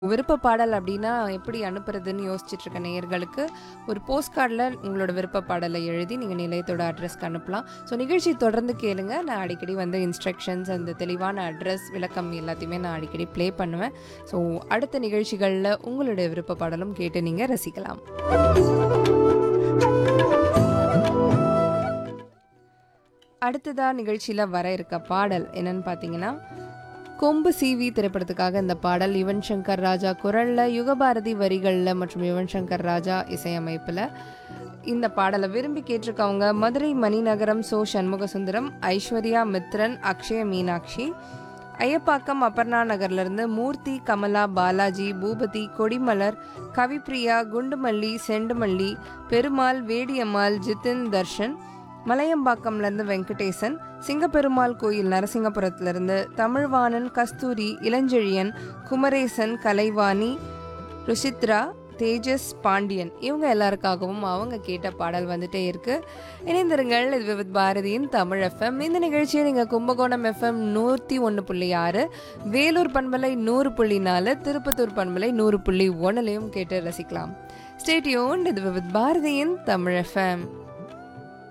விருப்ப பாடல் அப்படின்னா எப்படி அனுப்புறதுன்னு யோசிச்சுட்டு இருக்க நேயர்களுக்கு ஒரு போஸ்ட் கார்டில் உங்களோட விருப்ப பாடலை எழுதி நீங்கள் நிலையத்தோட அட்ரஸ்க்கு அனுப்பலாம் ஸோ நிகழ்ச்சி தொடர்ந்து கேளுங்க நான் அடிக்கடி வந்து இன்ஸ்ட்ரக்ஷன்ஸ் அந்த தெளிவான அட்ரஸ் விளக்கம் எல்லாத்தையுமே நான் அடிக்கடி ப்ளே பண்ணுவேன் ஸோ அடுத்த நிகழ்ச்சிகளில் உங்களுடைய விருப்ப பாடலும் கேட்டு நீங்கள் ரசிக்கலாம் அடுத்ததாக நிகழ்ச்சியில் வர இருக்க பாடல் என்னன்னு பார்த்தீங்கன்னா கொம்பு சிவி திரைப்படத்துக்காக இந்த பாடல் யுவன் சங்கர் ராஜா குரலில் யுகபாரதி வரிகளில் மற்றும் யுவன் சங்கர் ராஜா இசையமைப்பில் இந்த பாடலை விரும்பி கேட்டிருக்கவங்க மதுரை மணிநகரம் சோ சண்முக சுந்தரம் ஐஸ்வர்யா மித்ரன் அக்ஷய மீனாட்சி ஐயப்பாக்கம் அபர்ணா நகர்லேருந்து மூர்த்தி கமலா பாலாஜி பூபதி கொடிமலர் கவிப்ரியா குண்டுமல்லி செண்டுமல்லி பெருமாள் வேடியம்மாள் ஜித்தின் தர்ஷன் மலையம்பாக்கம்லேருந்து வெங்கடேசன் சிங்கப்பெருமாள் கோயில் நரசிங்கபுரத்துலேருந்து தமிழ்வாணன் கஸ்தூரி இளஞ்செழியன் குமரேசன் கலைவாணி ருஷித்ரா தேஜஸ் பாண்டியன் இவங்க எல்லாருக்காகவும் அவங்க கேட்ட பாடல் வந்துட்டே இருக்கு இணைந்திருங்கள் இது விவித் பாரதியின் தமிழ் எஃப்எம் இந்த நிகழ்ச்சியை நீங்கள் கும்பகோணம் எஃப்எம் நூற்றி ஒன்று புள்ளி ஆறு வேலூர் பண்பலை நூறு புள்ளி நாலு திருப்பத்தூர் பண்பலை நூறு புள்ளி ஒன்றுலையும் கேட்டு ரசிக்கலாம் ஸ்டேட்யூன் இது விவித் பாரதியின் தமிழ் எஃப்எம்